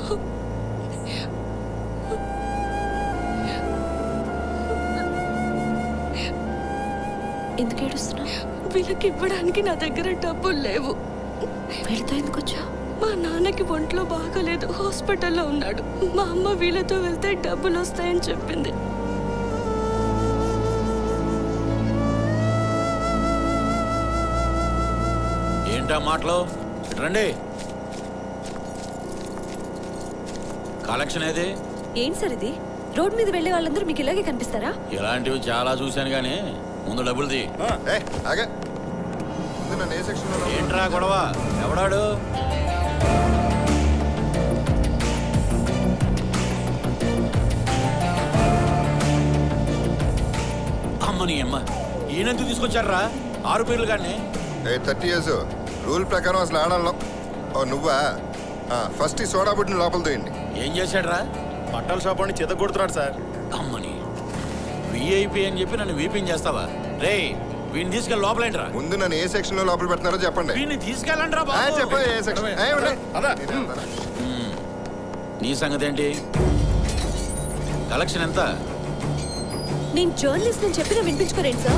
ఎందుకు ఏడుస్తున్నావు వీళ్ళకి ఇవ్వడానికి నా దగ్గర డబ్బులు లేవు వీళ్ళతో ఎందుకు వచ్చా మా నాన్నకి ఒంట్లో బాగలేదు హాస్పిటల్లో ఉన్నాడు మా అమ్మ వీళ్ళతో వెళ్తే డబ్బులు వస్తాయని చెప్పింది ఏంటా మాటలు ఇటు రండి కలెక్షన్ ఏది ఏంటి సార్ ఇది రోడ్ మీద వెళ్ళే వాళ్ళందరూ మీకు ఇలాగే కనిపిస్తారా ఇలాంటివి చాలా చూశాను కానీ ముందు డబ్బులు తీ ఏ ఆగే ముందు నన్ను ఏ సెక్షన్లో ఏంట్రా గొడవ ఎవడాడు అమ్మని అమ్మ ఈయనెందుకు తీసుకొచ్చారా ఆరు పేర్లు కానీ ఏ థర్టీ ఇయర్స్ రూల్ ప్రకారం అసలు ఆడాలో ఓ నువ్వా ఆ, ఫస్ట్ ఈ సోడా బుడ్డిని లోపల తోయండి ఏం చేశాడ్రా బట్టల షాప్ అని చెత్త కొడుతున్నాడు సార్ అమ్మని విఐపి అని చెప్పి నన్ను వీపింగ్ చేస్తావా రే వీడిని తీసుకెళ్ళి లోపలేంట్రా ముందు నన్ను ఏ సెక్షన్ లో లోపల పెడుతున్నారో చెప్పండి వీడిని తీసుకెళ్ళండి రా ఆ, చెప్పు ఏ సెక్షన్ ఏ, ఉండు. అదా. నీ సంగతి ఏంటి కలెక్షన్ ఎంత నేను జర్నలిస్ట్ నేను చెప్పినా వినిపించుకోరేంటి సార్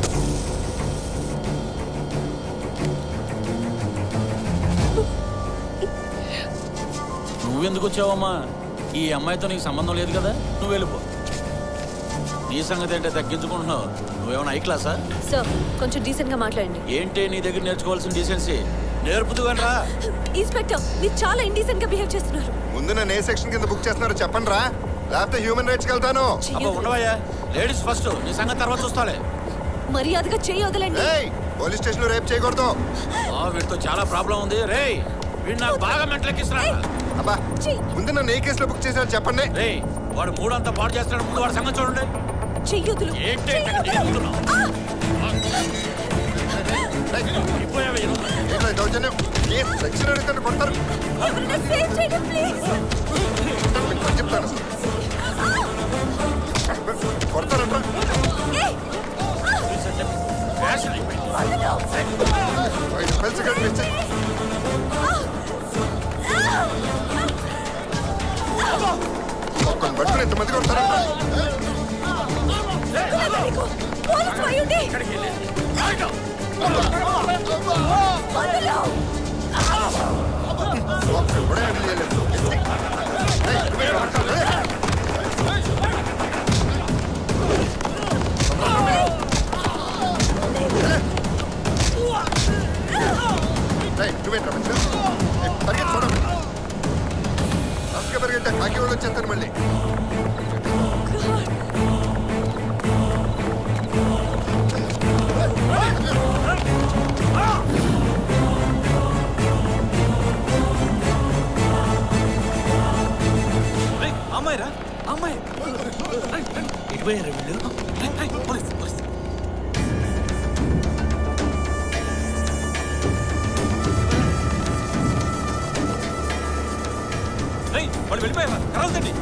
నువ్వెందుకు వచ్చావమ్మా ఈ అమ్మాయితో నీకు సంబంధం లేదు కదా నువ్వు వెళ్ళిపో నీ సంగతి ఏంటో తగ్గించుకుంటున్నావు నువ్వేమైనా ఐ క్లాసా సార్ కొంచెం డీసెంట్ గా మాట్లాడండి ఏంటి నీ దగ్గర నేర్చుకోవాల్సిన డీసెన్సీ నేర్పుతూ రా ఇన్స్పెక్టర్ మీరు చాలా ఇండీసెంట్ గా బిహేవ్ చేస్తున్నారు ముందు నన్ను ఏ సెక్షన్ కింద బుక్ చేస్తున్నారో చెప్పండి రా లేకపోతే హ్యూమన్ రైట్స్కి వెళ్తాను అబ్బా ఉండవయ్యా లేడీస్ ఫస్ట్ నీ సంగతి తర్వాత చూస్తాలే మర్యాదగా చెయ్యి వదలండి ఏయ్ పోలీస్ స్టేషన్ లో రేపు చేయకూడదు ఆ, వీడితో చాలా ప్రాబ్లం ఉంది రే వీడు నాకు బాగా మెంటలెక్కిస్తున్నా అబ్బా చెయ్యి ముందు నన్ను ఏ కేసులో బుక్ చేశారో చెప్పండి రే వాడు మూడంతా పాడు చేస్తున్నాడు ముందు వాడి సంగతి చూడండి చెయ్యి వదులు ఏంటి చెయ్యి ఇక్కడ వదలండి. దిగుతున్నావు? ఏయ్, అయిపోయావా ఈ రోజు? ఏంట్రా ఈ దౌర్జన్యం ఏ సెక్షన్ అడుగుతాను కొడతారు ఎవరైనా సేవ్ చేయండి ప్లీజ్ మీకు చెప్తాను కొడతారంట్రా ఏయ్, ఫ్యాషన్ అయిపోయింది. ఐదు పెన్సిల్ కనిపించి ఒక్కని పట్టుకుని ఎంతమంది కొడతారంట్రా వదలకు. పోలీసు అయ్యుండి. వదలు. ఒక్కడు కూడా హ్యాండిల్ చేయలేదు ఏయ్, నువ్వే కొడతావు, ఏయ్. ఏయ్, నువ్వేంట్రా మంచిగా? ఏయ్, పరిగెత్తు, చూడండి. ఫాస్ట్గా పరిగెట్టే కాకి వాళ్ళు వచ్చేస్తారు మళ్ళీ అమ్మాయి రా అమ్మాయి ఇటు పోయారు వీళ్ళు రేయ్, రేయ్, పోలీస్, పోలీస్. రేయ్, వాళ్ళు వెళ్ళిపోయారా కరాలండి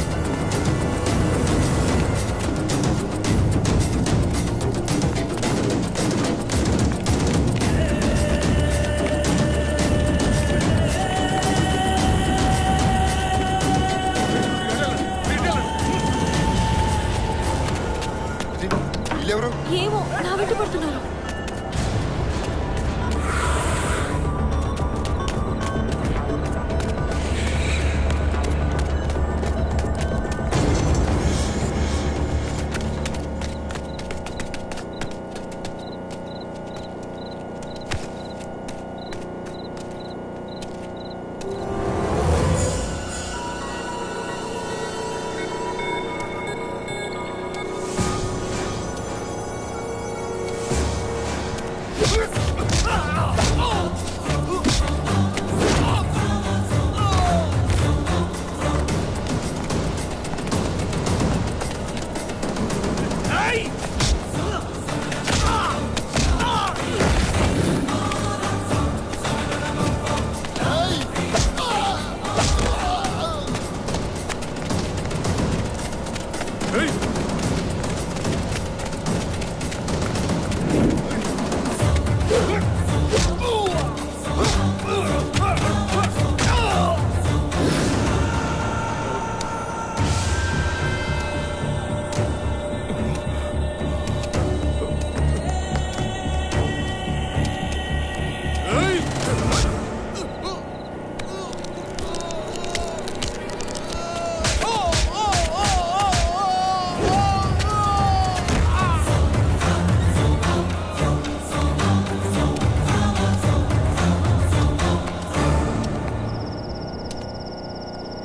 వీళ్ళెవరు ఏమో నా వెంట పడుతున్నారు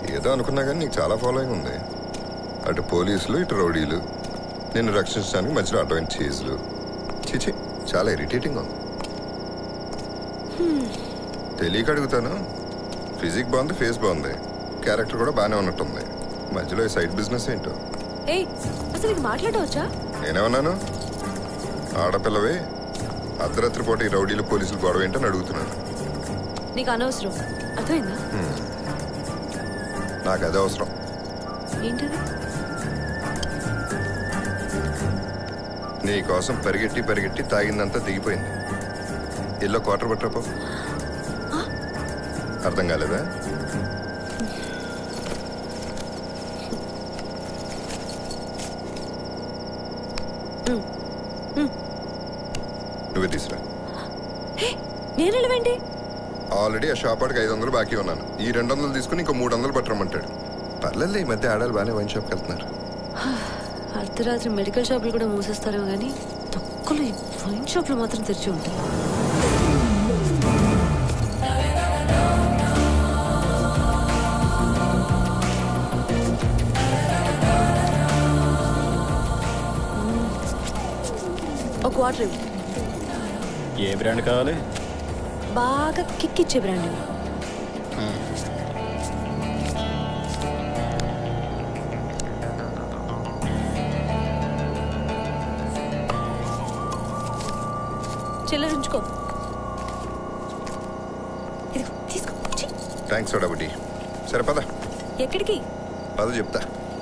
ఏదో అనుకున్నా కానీ నీకు చాలా ఫాలోయింగ్ ఉంది అటు పోలీసులు ఇటు రౌడీలు నిన్ను రక్షించడానికి మధ్యలో అటువంటి చీజ్లు చిచి చాలా ఇరిటేటింగ్ ఉంది తెలియక అడుగుతాను ఫిజిక్ బాగుంది ఫేస్ బాగుంది క్యారెక్టర్ కూడా బాగానే ఉన్నట్టుంది మధ్యలో ఈ సైడ్ బిజినెస్ ఏంటో ఏయ్ అసలు నీకు మాట్లాడవచ్చా నేనేమన్నాను ఆడపిల్లవే అర్ధరాత్రి పూట ఈ రౌడీలు పోలీసులు గొడవ ఏంటని అడుగుతున్నాను నీకు అనవసరం అర్థమైందా నాకు అదే అవసరం ఏంటది నీ కోసం పరిగెట్టి పరిగెట్టి తాగిందంతా దిగిపోయింది ఇల్లు క్వార్టర్ పట్టరాపో అర్థం కాలేదా నువ్వే తీసురా హే నేను వెళ్ళవేంటి ఆల్రెడీ ఆ షాప్ వాడికి ఐదు వందలు బాకీ ఉన్నాను ఈ రెండు వందలు తీసుకుని ఇంకో మూడు వందలు పట్టరమ్మంటాడు పర్లేదు ఈ మధ్య ఆడాలి బాగానే వైన్ షాప్కి వెళ్తున్నారు అర్ధరాత్రి మెడికల్ షాపులు కూడా మూసేస్తారేమో కానీ తొక్కలు ఈ వైన్ షాపులు మాత్రం తెరిచి ఉంటాయి ఒక వాటర్ ఇవ్వు. ఏ బ్రాండ్ కావాలి బాగా కిక్కిచ్చే బ్రాండ్ ఇవ్వు. చిల్లర ఉంచుకో ఇదిగో తీసుకో ఛీ, థ్యాంక్స్ సోడాబుడ్డి సరే పద ఎక్కడికి పద చెప్తా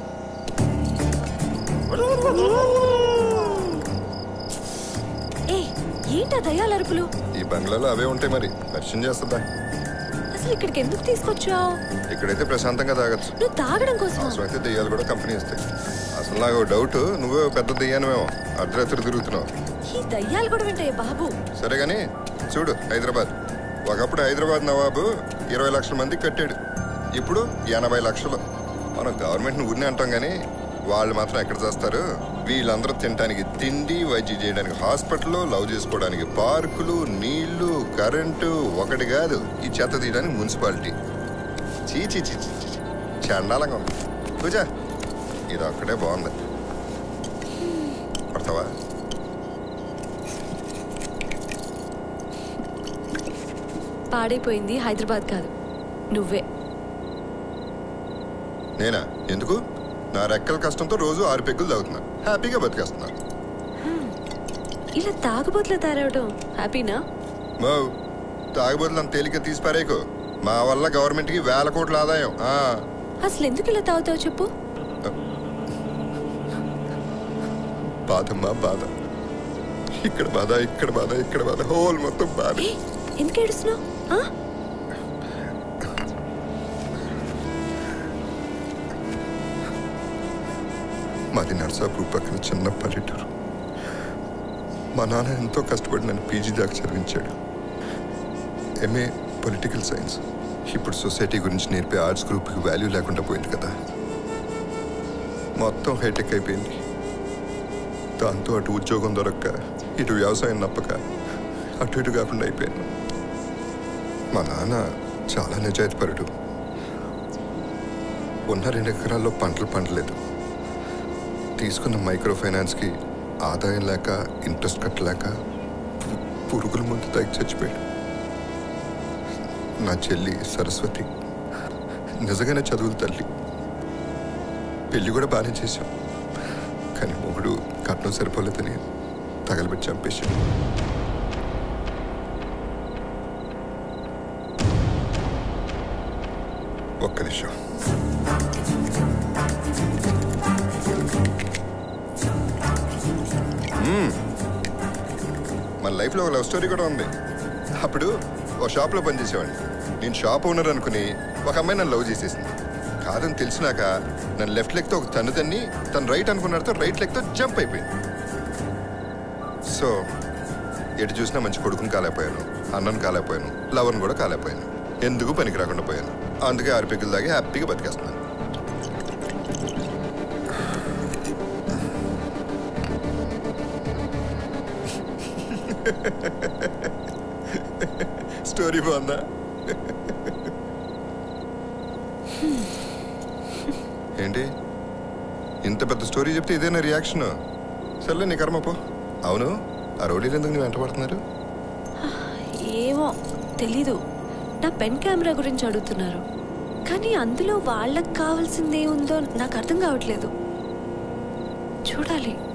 ఏ ఏంటా దయ్యాల అరుపులు ఈ బంగ్లాలో అవే ఉంటాయి మరి పరిచయం చేస్తుందా అసలు ఇక్కడికి ఎందుకు తీసుకొచ్చావు ఇక్కడైతే ప్రశాంతంగా తాగొచ్చు నువ్వు తాగడం కోసం అవసరమైతే దెయ్యాలు కూడా కంపెనీ ఇస్తాయి అసలు నాకు డౌట్ నువ్వే ఓ పెద్ద దెయ్యానివేమో అర్ధరాత్రి తిరుగుతున్నావు ఈ దయ్యాలు కూడా వింటాయి బాబు సరే కానీ చూడు హైదరాబాద్ ఒకప్పుడు హైదరాబాద్ నవాబు ఇరవై లక్షల మందికి కట్టాడు ఇప్పుడు ఎనభై లక్షలు మనం గవర్నమెంట్ని ఊరినే అంటాం కానీ వాళ్ళు మాత్రం ఎక్కడ చేస్తారు వీళ్ళందరూ తినడానికి తిండి వైద్యం చేయడానికి హాస్పిటల్ లవ్ చేసుకోవడానికి పార్కులు నీళ్లు కరెంటు ఒకటి కాదు ఈ చెత్త తీయడానికి మున్సిపాలిటీ చీ చీ చీ చీ చీ. చండాలంగా ఉంది పూజ ఇది ఒక్కటే బాగుంది కొడతావా పాడైపోయింది హైదరాబాద్ కాదు నువ్వే నేనా ఎందుకు నా రెక్కల కష్టంతో రోజు ఆరు పెగ్గులు తాగుతున్నా హ్యాపీగా బతికేస్తున్నా ఇలా తాగుబోతులు తయారవడం హ్యాపీనా మో తాగుబోతులు అంత తేలిక తీసి పారేకు మా వల్ల గవర్నమెంట్కి వేల కోట్ల ఆదాయం ఆ, అసలు ఎందుకు ఇలా తాగుతావు చెప్పు బాధమ్మా బాధ ఇక్కడ బాధ ఇక్కడ బాధ ఇక్కడ బాధ హోల్ మొత్తం బాధ ఏ ఎందుకు ఏడుస్తున్నావు ఆ? మాది నర్సాపూర్ పక్కన చిన్న పల్లెటూరు మా నాన్న ఎంతో కష్టపడి నన్ను పీజీ దాకా చదివించాడు ఎంఏ పొలిటికల్ సైన్స్ ఇప్పుడు సొసైటీ గురించి నేర్పే ఆర్ట్స్ గ్రూప్కి వాల్యూ లేకుండా పోయింది కదా మొత్తం హైటెక్ అయిపోయింది దాంతో అటు ఉద్యోగం దొరక్క ఇటు వ్యవసాయం నప్పక అటు ఇటు కాకుండా అయిపోయాను మా నాన్న చాలా నిజాయితీపరుడు ఉన్న రెండు ఎకరాల్లో పంటలు పండలేదు తీసుకున్న మైక్రో ఫైనాన్స్కి ఆదాయం లేక ఇంట్రెస్ట్ కట్టలేక పు- పురుగుల ముందు తగ్గి చచ్చిపోయాడు నా చెల్లి సరస్వతి నిజంగానే చదువులు తల్లి పెళ్లి కూడా బాగానే చేశాం కానీ మొగుడు కట్నం సరిపోలేదని తగలబెట్టి చంపేశాడు ఒక్క నిమిషం మన లైఫ్లో ఒక లవ్ స్టోరీ కూడా ఉంది అప్పుడు ఒక షాప్లో పనిచేసేవాడిని నేను షాప్ ఓనర్ అనుకుని ఒక అమ్మాయి నన్ను లవ్ చేసేసింది కాదని తెలిసినాక నన్ను లెఫ్ట్ లెగ్తో ఒక తన్ను తన్ని తను రైట్ అనుకున్నాడుతో రైట్ లెగ్తో జంప్ అయిపోయింది సో ఎటు చూసినా మంచి కొడుకుని కాలేకపోయాను అన్నను కాలేకపోయాను లవర్ని కూడా కాలేకపోయాను ఎందుకు పనికి రాకుండా పోయాను అందుకే ఆరు పెగ్గులు దాగి హ్యాపీగా బతికేస్తున్నాను స్టోరీ బాగుందా ఏంటి ఇంత పెద్ద స్టోరీ చెప్తే ఇదేనా రియాక్షన్ సర్లే నీ కర్మ పో అవును ఆ రౌడీలు ఎందుకు నీ వెంట పడుతున్నారు ఏమో తెలీదు నా పెన్ కెమెరా గురించి అడుగుతున్నారు కానీ అందులో వాళ్ళకి కావాల్సింది ఏముందో నాకు అర్థం కావట్లేదు చూడాలి